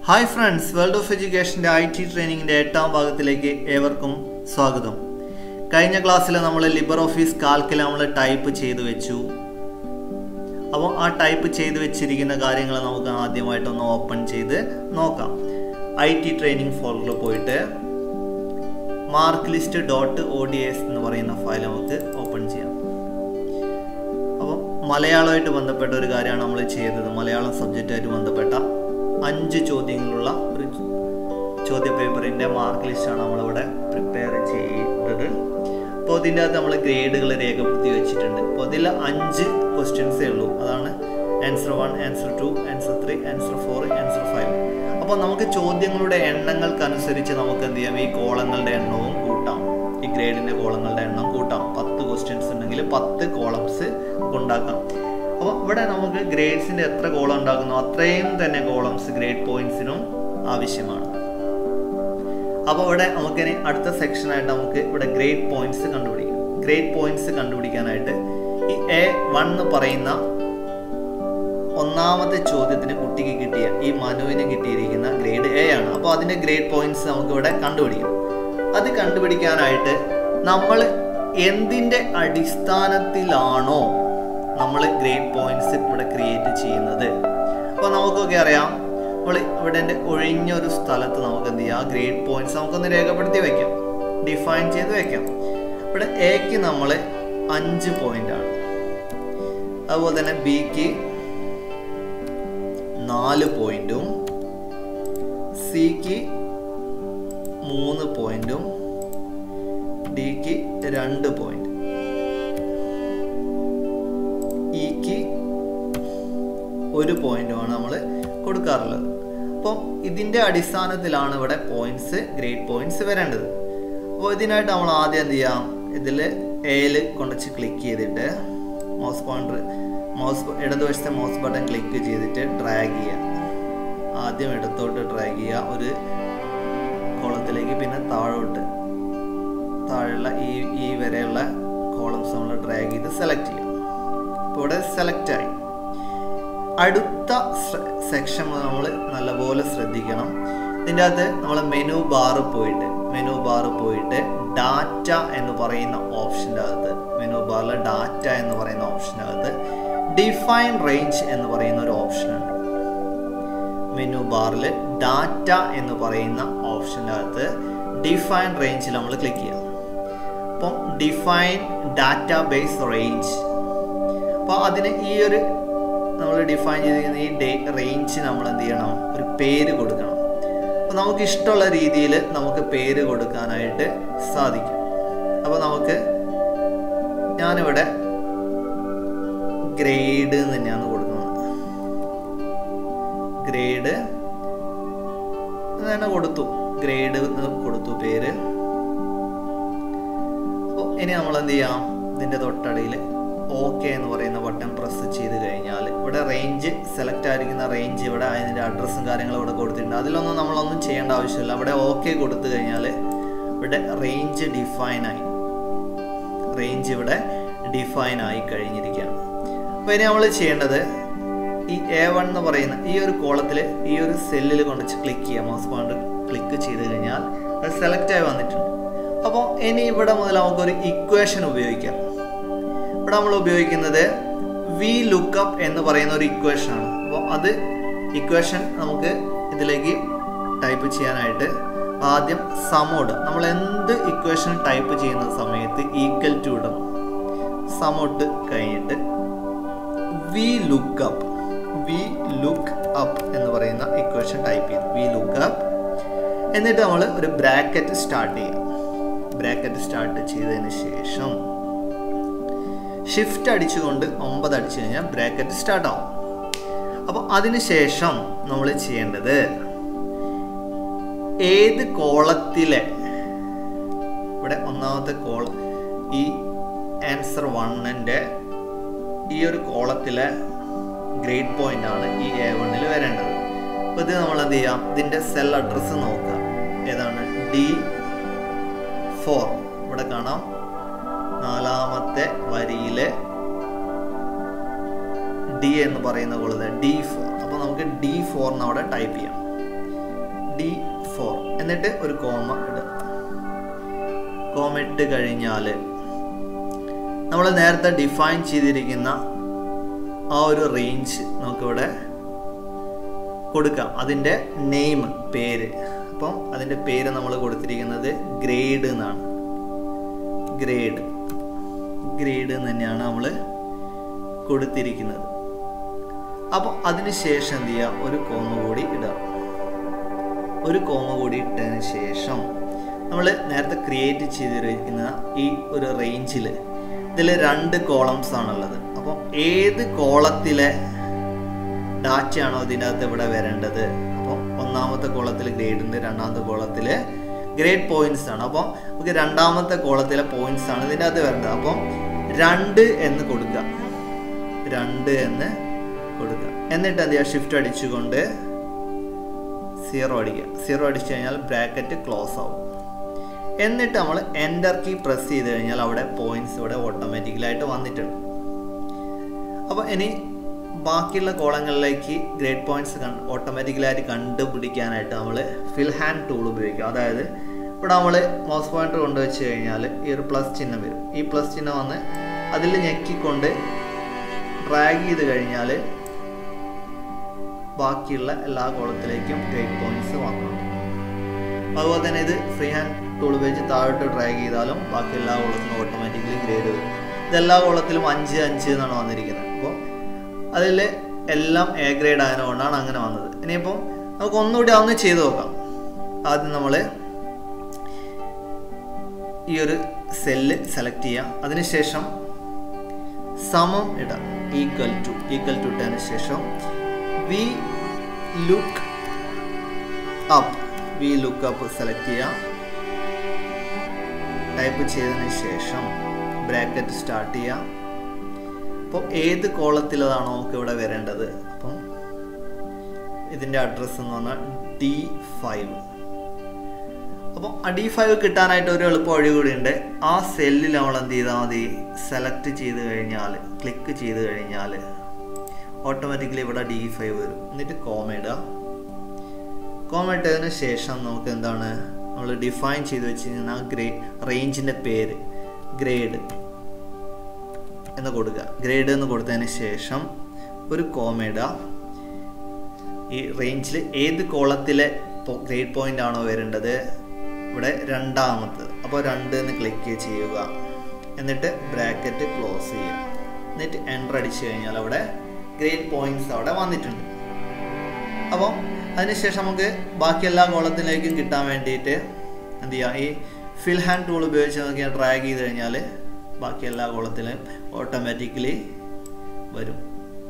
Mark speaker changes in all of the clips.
Speaker 1: hi friends world of എഡ്യൂക്കേഷൻ്റെ I T ട്രെയിനിങ്ങിൻ്റെ എട്ടാം ഭാഗത്തിലേക്ക് ഏവർക്കും സ്വാഗതം കഴിഞ്ഞ ക്ലാസ്സിൽ നമ്മൾ ലിബർ ഓഫീസ് കാൽക്കിൽ നമ്മൾ ടൈപ്പ് ചെയ്തു വെച്ചു അപ്പോൾ ആ ടൈപ്പ് ചെയ്തു വെച്ചിരിക്കുന്ന കാര്യങ്ങൾ നമുക്ക് ആദ്യമായിട്ടൊന്ന് ഓപ്പൺ ചെയ്ത് നോക്കാം ഐ ടി ട്രെയിനിങ് ഫോൾഡറിൽ പോയിട്ട് mark list dot O D S എന്ന് പറയുന്ന ഫയൽ നമുക്ക് ഓപ്പൺ ചെയ്യാം അപ്പം മലയാളമായിട്ട് ബന്ധപ്പെട്ട ഒരു കാര്യമാണ് നമ്മൾ ചെയ്തത് മലയാളം സബ്ജക്റ്റായിട്ട് ബന്ധപ്പെട്ട അഞ്ച് ചോദ്യങ്ങളുള്ള ഒരു ചോദ്യ പേപ്പറിൻ്റെ മാർക്ക് ലിസ്റ്റാണ് നമ്മളിവിടെ പ്രിപ്പയർ ചെയ്തത് അപ്പോൾ ഇതിൻ്റെ അകത്ത് നമ്മൾ ഗ്രേഡുകൾ രേഖപ്പെടുത്തി വെച്ചിട്ടുണ്ട് അപ്പോൾ ഇതിൽ അഞ്ച് ക്വസ്റ്റ്യൻസേ ഉള്ളൂ അതാണ് answer one answer two answer three answer four answer five അപ്പോൾ നമുക്ക് ചോദ്യങ്ങളുടെ എണ്ണങ്ങൾക്കനുസരിച്ച് നമുക്ക് എന്ത് ചെയ്യാം ഈ കോളങ്ങളുടെ എണ്ണവും കൂട്ടാം ഈ ഗ്രേഡിൻ്റെ കോളങ്ങളുടെ എണ്ണം കൂട്ടാം പത്ത് ക്വസ്റ്റ്യൻസ് ഉണ്ടെങ്കിൽ പത്ത് കോളംസ് നമുക്ക് ഉണ്ടാക്കാം അപ്പോൾ ഇവിടെ നമുക്ക് ഗ്രേഡ്സിൻ്റെ എത്ര കോളം ഉണ്ടാക്കുന്നു അത്രയും തന്നെ കോളംസ് ഗ്രേഡ് പോയിന്റ്സിനും ആവശ്യമാണ് അപ്പോൾ ഇവിടെ നമുക്കിനി അടുത്ത സെക്ഷനായിട്ട് നമുക്ക് ഇവിടെ ഗ്രേഡ് പോയിന്റ്സ് കണ്ടുപിടിക്കാം ഗ്രേഡ് പോയിന്റ്സ് കണ്ടുപിടിക്കാനായിട്ട് ഈ എ വൺ എന്ന് പറയുന്ന ഒന്നാമത്തെ ചോദ്യത്തിന് കുട്ടിക്ക് കിട്ടിയ ഈ മനുവിന് കിട്ടിയിരിക്കുന്ന ഗ്രേഡ് എ ആണ് അപ്പോൾ അതിൻ്റെ ഗ്രേഡ് പോയിന്റ്സ് നമുക്ക് ഇവിടെ കണ്ടുപിടിക്കാം അത് കണ്ടുപിടിക്കാനായിട്ട് നമ്മൾ എന്തിൻ്റെ അടിസ്ഥാനത്തിലാണോ നമ്മൾ ഗ്രേഡ് പോയിന്റ്സ് ഇവിടെ ക്രിയേറ്റ് ചെയ്യുന്നത് അപ്പോൾ നമുക്കൊക്കെ അറിയാം നമ്മൾ ഇവിടെ ഒഴിഞ്ഞൊരു സ്ഥലത്ത് നമുക്ക് എന്ത് ചെയ്യാം ഗ്രേഡ് പോയിന്റ്സ് നമുക്കൊന്ന് രേഖപ്പെടുത്തി വെക്കാം ഡിഫൈൻ ചെയ്ത് വെക്കാം ഇവിടെ എക്ക് നമ്മൾ അഞ്ച് പോയിന്റ് ആണ് അതുപോലെ തന്നെ ബിക്ക് നാല് പോയിന്റും സിക്ക് മൂന്ന് പോയിന്റും ഡിക്ക് രണ്ട് പോയിന്റ് ഇക്ക് ഒരു പോയിന്റുമാണ് നമ്മൾ കൊടുക്കാറുള്ളത് അപ്പം ഇതിൻ്റെ അടിസ്ഥാനത്തിലാണ് ഇവിടെ പോയിന്റ്സ് ഗ്രേഡ് പോയിന്റ്സ് വരേണ്ടത് അപ്പോൾ ഇതിനായിട്ട് നമ്മൾ ആദ്യം എന്ത് ചെയ്യാം ഇതിൽ എയിൽ കൊണ്ടുവച്ച് ക്ലിക്ക് ചെയ്തിട്ട് മൗസ് പോയിന്റർ മൗസ് ഇടതുവശത്തെ മൗസ് ബട്ടൺ ക്ലിക്ക് ചെയ്തിട്ട് ഡ്രാഗ് ചെയ്യുക ആദ്യം ഇടത്തോട്ട് ഡ്രാഗ് ചെയ്യുക ഒരു കോളത്തിലേക്ക് പിന്നെ താഴോട്ട് താഴെയുള്ള ഈ ഈ വരെയുള്ള കോളംസ് നമ്മൾ ഡ്രാഗ് ചെയ്ത് സെലക്ട് ചെയ്യും ഇപ്പോൾ ഇവിടെ സെലക്ട് ആയി അടുത്ത സെക്ഷൻ നമ്മൾ നല്ലപോലെ ശ്രദ്ധിക്കണം ഇതിൻ്റെ അകത്ത് നമ്മൾ മെനു ബാറ് പോയിട്ട് മെനു ബാറ് പോയിട്ട് ഡാറ്റ എന്ന് പറയുന്ന ഓപ്ഷൻ്റെ അകത്ത് മെനു ബാറിൽ ഡാറ്റ എന്ന് പറയുന്ന ഓപ്ഷൻ്റെ അകത്ത് ഡിഫൈൻ റേഞ്ച് എന്ന് പറയുന്ന ഒരു ഓപ്ഷൻ ഉണ്ട് മെനു ബാറിൽ ഡാറ്റ എന്ന് പറയുന്ന ഓപ്ഷൻ്റെ അകത്ത് ഡിഫൈൻ റേഞ്ചിൽ നമ്മൾ ക്ലിക്ക് ചെയ്യാം അപ്പം ഡിഫൈൻ ഡാറ്റ ബേസ് റേഞ്ച് അപ്പോൾ അതിന് ഈ ഒരു നമ്മൾ ഡിഫൈൻ ചെയ്തിരിക്കുന്ന ഈ ഡേ റേഞ്ച് നമ്മൾ എന്ത് ചെയ്യണം ഒരു പേര് കൊടുക്കണം അപ്പോൾ നമുക്ക് ഇഷ്ടമുള്ള രീതിയിൽ നമുക്ക് പേര് കൊടുക്കാനായിട്ട് സാധിക്കും അപ്പോൾ നമുക്ക് ഞാനിവിടെ ഗ്രേഡ് തന്നെയാണ് കൊടുക്കുന്നത് ഗ്രേഡ് തന്നെ കൊടുത്തു ഗ്രേഡ് കൊടുത്തു പേര് അപ്പോൾ ഇനി നമ്മൾ എന്ത് ചെയ്യാം ഇതിൻ്റെ തൊട്ടടിയിൽ ഓക്കെ എന്ന് പറയുന്ന ബട്ടൺ പ്രസ് ചെയ്ത് കഴിഞ്ഞാൽ ഇവിടെ റേഞ്ച് സെലക്ട് ആയിരിക്കുന്ന റേഞ്ച് ഇവിടെ അതിൻ്റെ അഡ്രസ്സും കാര്യങ്ങളും ഇവിടെ കൊടുത്തിട്ടുണ്ട് അതിലൊന്നും നമ്മളൊന്നും ചെയ്യേണ്ട ആവശ്യമില്ല ഇവിടെ ഓക്കെ കൊടുത്തു കഴിഞ്ഞാൽ ഇവിടെ റേഞ്ച് ഡിഫൈൻ ആയി റേഞ്ച് ഇവിടെ ഡിഫൈൻ ആയി കഴിഞ്ഞിരിക്കുകയാണ് അപ്പോൾ ഇനി നമ്മൾ ചെയ്യേണ്ടത് ഈ എ വൺ എന്ന് പറയുന്ന ഈ ഒരു കോളത്തിൽ ഈ ഒരു സെല്ലിൽ കൊണ്ട് ക്ലിക്ക് ചെയ്യാം മൗസ് പോയിന്റ് ക്ലിക്ക് ചെയ്ത് കഴിഞ്ഞാൽ അത് സെലക്ട് ആയി വന്നിട്ടുണ്ട് അപ്പോൾ ഇനി ഇവിടെ മുതൽ നമുക്കൊരു ഇക്വേഷൻ ഉപയോഗിക്കാം ഇവിടെ നമ്മൾ ഉപയോഗിക്കുന്നത് വി ലുക്കപ്പ് എന്ന് പറയുന്ന ഒരു ഇക്വേഷൻ ആണ് അപ്പോൾ അത് ഇക്വേഷൻ നമുക്ക് ഇതിലേക്ക് ടൈപ്പ് ചെയ്യാനായിട്ട് ആദ്യം സമോഡ് നമ്മൾ എന്ത് ഇക്വേഷൻ ടൈപ്പ് ചെയ്യുന്ന സമയത്ത് ഈക്വൽ ടു ഇടണം സമോട്ട് കഴിഞ്ഞിട്ട് V lookup V look up എന്ന് പറയുന്ന ഇക്വേഷൻ ടൈപ്പ് ചെയ്തു വി ലുക്ക് അപ്പ് എന്നിട്ട് നമ്മൾ ഒരു ബ്രാക്കറ്റ് സ്റ്റാർട്ട് ചെയ്യാം ബ്രാക്കറ്റ് സ്റ്റാർട്ട് ചെയ്തതിന് ശേഷം ഷിഫ്റ്റ് അടിച്ചുകൊണ്ട് ഒമ്പത് അടിച്ചു കഴിഞ്ഞാൽ ബ്രാക്കറ്റ് സ്റ്റാർട്ട് ആവും അപ്പോൾ അതിനുശേഷം നമ്മൾ ചെയ്യേണ്ടത് ഏത് കോളത്തിലെ ഇവിടെ ഒന്നാമത്തെ കോള ഈ ആൻസർ വണ്ണിൻ്റെ ഈ ഒരു കോളത്തിലെ ഗ്രേഡ് പോയിന്റ് ആണ് ഈ എ വണ്ണിൽ വരേണ്ടത് അപ്പോൾ ഇത് നമ്മൾ എന്ത് ചെയ്യാം ഇതിൻ്റെ സെൽ അഡ്രസ്സ് നോക്കുക ഏതാണ് ഡി ഫോർ ഇവിടെ കാണാം നാലാമത്തെ വരിയിലെ ഡി എന്ന് പറയുന്ന കോളത് ഡി ഫോർ അപ്പോൾ നമുക്ക് ഡി ഫോർ എന്ന് അവിടെ ടൈപ്പ് ചെയ്യാം ഡി ഫോർ എന്നിട്ട് ഒരു കോമ ഇടുക കോമ ഇട്ട് കഴിഞ്ഞാൽ നമ്മൾ നേരത്തെ ഡിഫൈൻ ചെയ്തിരിക്കുന്ന ആ ഒരു റേഞ്ച് നമുക്കിവിടെ കൊടുക്കാം അതിൻ്റെ നെയിം പേര് അപ്പം അതിൻ്റെ പേര് നമ്മൾ കൊടുത്തിരിക്കുന്നത് ഗ്രേഡ് എന്നാണ് ഗ്രേഡ് ഗ്രേഡ് എന്ന് തന്നെയാണ് നമ്മൾ കൊടുത്തിരിക്കുന്നത് അപ്പോൾ അതിന് ശേഷം എന്ത് ചെയ്യുക ഒരു കോമ കൂടി ഇടുക ഒരു കോമ കൂടി ഇട്ടതിന് ശേഷം നമ്മൾ നേരത്തെ ക്രിയേറ്റ് ചെയ്തിരിക്കുന്ന ഈ ഒരു റേഞ്ചിൽ ഇതിൽ രണ്ട് കോളംസ് ആണുള്ളത് അപ്പോൾ ഏത് കോളത്തിലെ ഡാറ്റയാണോ ഇതിനകത്ത് ഇവിടെ വരേണ്ടത് അപ്പോൾ ഒന്നാമത്തെ കോളത്തിൽ ഗ്രേഡ് ഉണ്ട് രണ്ടാമത്തെ കോളത്തിൽ ഗ്രേഡ് പോയിന്റ്സ് ആണ് അപ്പോൾ നമുക്ക് രണ്ടാമത്തെ കോളത്തിലെ പോയിന്റ്സ് ആണ് ഇതിൻ്റെ അകത്ത് വരേണ്ടത് അപ്പോൾ രണ്ട് എന്ന് കൊടുക്കുക രണ്ട് എന്ന് കൊടുക്കുക എന്നിട്ട് എന്ത് ചെയ്യുക ഷിഫ്റ്റ് അടിച്ചുകൊണ്ട് സീറോ അടിക്കുക സീറോ അടിച്ചു കഴിഞ്ഞാൽ ബ്രാക്കറ്റ് ക്ലോസ് ആവും എന്നിട്ട് നമ്മൾ എൻ്റർ കീ പ്രസ് ചെയ്ത് കഴിഞ്ഞാൽ അവിടെ പോയിന്റ്സ് ഇവിടെ ഓട്ടോമാറ്റിക്കലായിട്ട് വന്നിട്ടുണ്ട് അപ്പോൾ ഇനി ബാക്കിയുള്ള കോളങ്ങളിലേക്ക് ഗ്രേഡ് പോയിന്റ്സ് ഓട്ടോമാറ്റിക്കലായിട്ട് കണ്ടുപിടിക്കാനായിട്ട് നമ്മൾ ഫിൽ ഹാൻഡ് ടൂൾ ഉപയോഗിക്കും അതായത് ഇവിടെ നമ്മൾ മൗസ് പോയിന്റർ കൊണ്ടുവച്ച് കഴിഞ്ഞാൽ ഈ ഒരു പ്ലസ് ചിഹ്നം വരും ഈ പ്ലസ് ചിഹ്നം വന്ന് അതിൽ ഞെക്കിക്കൊണ്ട് ഡ്രാഗ് ചെയ്ത് കഴിഞ്ഞാൽ ബാക്കിയുള്ള എല്ലാ കോളത്തിലേക്കും ഗ്രേഡ് പോയിന്റ്സ് വന്നു അതുപോലെ തന്നെ ഇത് ഫ്രീ ഹാൻഡ് ടൂൾ ഉപയോഗിച്ച് താഴോട്ട് ഡ്രാഗ് ചെയ്താലും ബാക്കി എല്ലാ കോളത്തിനും ഓട്ടോമാറ്റിക്കലി ഗ്രേഡ് വരും ഇതെല്ലാ കോളത്തിലും അഞ്ച് അഞ്ച് എന്നാണ് വന്നിരിക്കുന്നത് അപ്പോൾ അതിൽ എല്ലാം എ ഗ്രേഡ് ആയതുകൊണ്ടാണ് അങ്ങനെ വന്നത് ഇനിയിപ്പം നമുക്ക് ഒന്നുകൂടി അതൊന്ന് ചെയ്ത് നോക്കാം ആദ്യം നമ്മൾ ഈ ഒരു സെല്ല് സെലക്ട് ചെയ്യാം അതിനുശേഷം സമം ഇടാം ഈക്വൽ ടു ഈക്വൽ ടു ഇട്ടതിന് ശേഷം V look up V look up select ചെയ്യാം ടൈപ്പ് ചെയ്തതിന് ശേഷം ബ്രാക്കറ്റ് സ്റ്റാർട്ട് ചെയ്യാം അപ്പോൾ ഏത് കോളത്തിലതാണോ നമുക്ക് ഇവിടെ വരേണ്ടത് അപ്പം ഇതിൻ്റെ അഡ്രസ്സ് എന്ന് പറഞ്ഞാൽ ഡി ഫൈവ് അപ്പോൾ ആ ഡി ഫൈവ് കിട്ടാനായിട്ട് ഒരു എളുപ്പ വഴി കൂടി ഉണ്ട് ആ സെല്ലിൽ നമ്മൾ എന്ത് ചെയ്താൽ മതി സെലക്ട് ചെയ്ത് കഴിഞ്ഞാൽ ക്ലിക്ക് ചെയ്ത് കഴിഞ്ഞാൽ ഓട്ടോമാറ്റിക്കലി ഇവിടെ ഡി ഫൈവ് വരും എന്നിട്ട് കോമ ഇടുക കോമ ഇട്ടതിന് ശേഷം നമുക്ക് എന്താണ് നമ്മൾ ഡിഫൈൻ ചെയ്ത് വെച്ചിരിക്കുന്ന ആ ഗ്രേ റേഞ്ചിൻ്റെ പേര് ഗ്രേഡ് എന്ന് കൊടുക്കുക ഗ്രേഡ് എന്ന് കൊടുത്തതിന് ശേഷം ഒരു കോമ ഇടുക ഈ റേഞ്ചിൽ ഏത് കോളത്തിലെ ഗ്രേഡ് പോയിന്റ് ആണോ വരേണ്ടത് ഇവിടെ രണ്ടാമത്തത് അപ്പോൾ രണ്ട് എന്ന് ക്ലിക്ക് ചെയ്യുക എന്നിട്ട് ബ്രാക്കറ്റ് ക്ലോസ് ചെയ്യുക എന്നിട്ട് എൻ്റർ അടിച്ചു കഴിഞ്ഞാൽ അവിടെ ഗ്രേഡ് പോയിന്റ്സ് അവിടെ വന്നിട്ടുണ്ട് അപ്പം അതിനുശേഷം നമുക്ക് ബാക്കി എല്ലാ കോളത്തിലേക്കും കിട്ടാൻ വേണ്ടിയിട്ട് എന്ത് ചെയ്യാം ഈ ഫിൽ ഹാൻഡ് ടൂൾ ഉപയോഗിച്ച് നോക്കിയാൽ ഡ്രാഗ് ചെയ്ത് കഴിഞ്ഞാൽ ബാക്കി എല്ലാ കോളത്തിലും ഓട്ടോമാറ്റിക്കലി വരും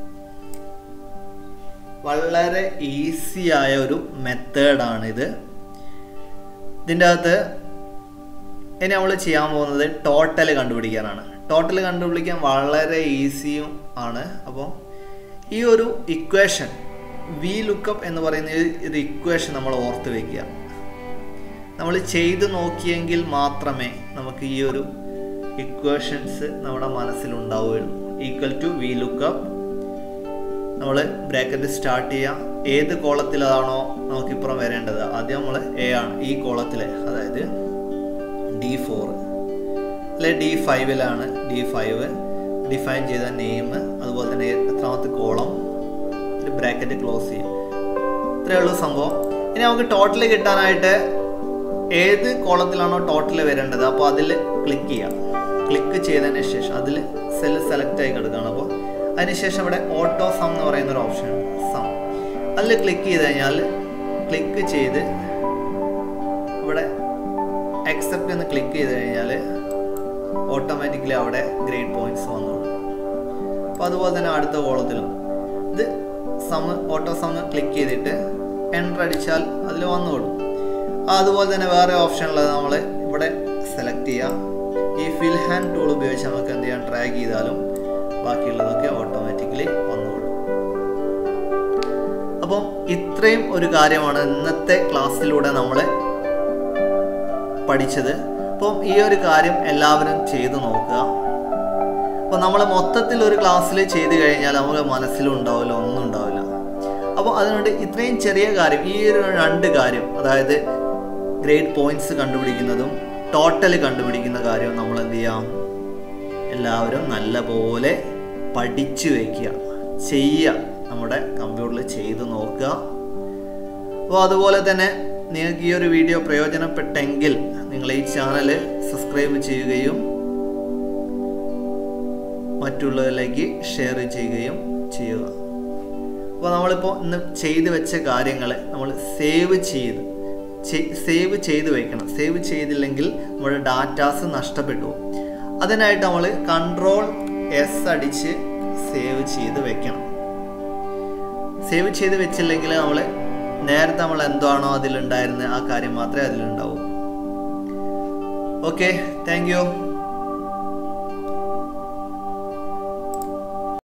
Speaker 1: വളരെ ഈസി ആയ ഒരു മെത്തേഡാണിത് ഇതിൻ്റെ അകത്ത് ഇനി നമ്മൾ ചെയ്യാൻ പോകുന്നത് ടോട്ടൽ കണ്ടുപിടിക്കാനാണ് ടോട്ടൽ കണ്ടുപിടിക്കാൻ വളരെ ഈസിയും ആണ് അപ്പോൾ ഈ ഒരു ഇക്വേഷൻ വി ലുക്കപ്പ് എന്ന് പറയുന്ന ഒരു ഇക്വേഷൻ നമ്മൾ ഓർത്ത് വെക്കുക നമ്മൾ ചെയ്ത് നോക്കിയെങ്കിൽ മാത്രമേ നമുക്ക് ഈ ഒരു ഇക്വേഷൻസ് നമ്മുടെ മനസ്സിലുണ്ടാവുകയുള്ളൂ ഈക്വൽ ടു വി ലുക്കപ്പ് നമ്മൾ ബ്രാക്കറ്റ് സ്റ്റാർട്ട് ചെയ്യാം ഏത് കോളത്തിലാണോ നമുക്കിപ്പുറം വരേണ്ടത് ആദ്യം നമ്മൾ എ ആണ് ഈ കോളത്തിൽ അതായത് ഡി ഫോർ അല്ലെ ഡി ഫൈവിലാണ് ഡി ഫൈവ് ഡിഫൈൻ ചെയ്ത നെയിം അതുപോലെ തന്നെ എത്രാമത്തെ കോളം ഒരു ബ്രാക്കറ്റ് ക്ലോസ് ചെയ്യും ഇത്രയേ ഉള്ളൂ സംഭവം ഇനി നമുക്ക് ടോട്ടൽ കിട്ടാനായിട്ട് ഏത് കോളത്തിലാണോ ടോട്ടൽ വരേണ്ടത് അപ്പോൾ അതിൽ ക്ലിക്ക് ചെയ്യാം ക്ലിക്ക് ചെയ്തതിന് ശേഷം അതിൽ സെല്ല് സെലക്ട് ആയി കിടക്കുകയാണ് അപ്പോൾ അതിനുശേഷം ഇവിടെ ഓട്ടോ സം എന്ന് പറയുന്ന ഒരു ഓപ്ഷൻ ഉണ്ട് സം അതിൽ ക്ലിക്ക് ചെയ്ത് കഴിഞ്ഞാൽ ക്ലിക്ക് ചെയ്ത് ഇവിടെ അക്സെപ്റ്റ് എന്ന് ക്ലിക്ക് ചെയ്ത് കഴിഞ്ഞാൽ ഓട്ടോമാറ്റിക്കലി അവിടെ ഗ്രേഡ് പോയിന്റ്സ് വന്നോളും അപ്പോൾ അതുപോലെ തന്നെ അടുത്ത കോളത്തിലും ഇത് സമ ഓട്ടോ സമ ക്ലിക്ക് ചെയ്തിട്ട് എൻ്റർ അടിച്ചാൽ അതിൽ വന്നോളും അതുപോലെ തന്നെ വേറെ ഓപ്ഷൻ ഉള്ളത് നമ്മൾ ഇവിടെ സെലക്ട് ചെയ്യാം ഈ ഫിൽ ഹാൻഡ് ടൂൾ ഉപയോഗിച്ച് നമുക്ക് എന്ത് ചെയ്യാം ഡ്രാഗ് ചെയ്താലും ബാക്കിയുള്ളതൊക്കെ ഓട്ടോമാറ്റിക്കലി വന്നോളും അപ്പം ഇത്രയും ഒരു കാര്യമാണ് ഇന്നത്തെ ക്ലാസ്സിലൂടെ നമ്മൾ പഠിച്ചത് അപ്പം ഈ ഒരു കാര്യം എല്ലാവരും ചെയ്തു നോക്കുക അപ്പോൾ നമ്മൾ മൊത്തത്തിൽ ഒരു ക്ലാസ്സിൽ ചെയ്ത് കഴിഞ്ഞാൽ നമുക്ക് മനസ്സിലും ഉണ്ടാവില്ല ഒന്നും ഉണ്ടാവില്ല അപ്പോൾ അതുകൊണ്ട് ഇത്രയും ചെറിയ കാര്യം ഈ ഒരു രണ്ട് കാര്യം അതായത് ഗ്രേഡ് പോയിന്റ്സ് കണ്ടുപിടിക്കുന്നതും ടോട്ടൽ കണ്ടുപിടിക്കുന്ന കാര്യവും നമ്മൾ എന്ത് ചെയ്യാം എല്ലാവരും നല്ലപോലെ പഠിച്ചു വയ്ക്കുക ചെയ്യുക നമ്മുടെ കമ്പ്യൂട്ടറിൽ ചെയ്ത് നോക്കുക അപ്പോൾ അതുപോലെ തന്നെ നിങ്ങൾക്ക് ഈ ഒരു വീഡിയോ പ്രയോജനപ്പെട്ടെങ്കിൽ നിങ്ങൾ ഈ ചാനൽ സബ്സ്ക്രൈബ് ചെയ്യുകയും മറ്റുള്ളവരിലേക്ക് ഷെയർ ചെയ്യുകയും ചെയ്യുക അപ്പോൾ നമ്മളിപ്പോൾ ഇന്ന് ചെയ്തു വെച്ച കാര്യങ്ങൾ നമ്മൾ സേവ് ചെയ്ത് സേവ് ചെയ്ത് വെക്കണം സേവ് ചെയ്തില്ലെങ്കിൽ നമ്മുടെ ഡാറ്റാസ് നഷ്ടപ്പെട്ടു പോകും അതിനായിട്ട് നമ്മൾ കൺട്രോൾ എസ് അടിച്ച് സേവ് ചെയ്ത് വെക്കണം സേവ് ചെയ്ത് വെച്ചില്ലെങ്കിൽ നമ്മൾ നേരത്തെ നമ്മൾ എന്താണോ അതിലുണ്ടായിരുന്നത് ആ കാര്യം മാത്രമേ അതിലുണ്ടാവൂ ഓക്കെ താങ്ക് യു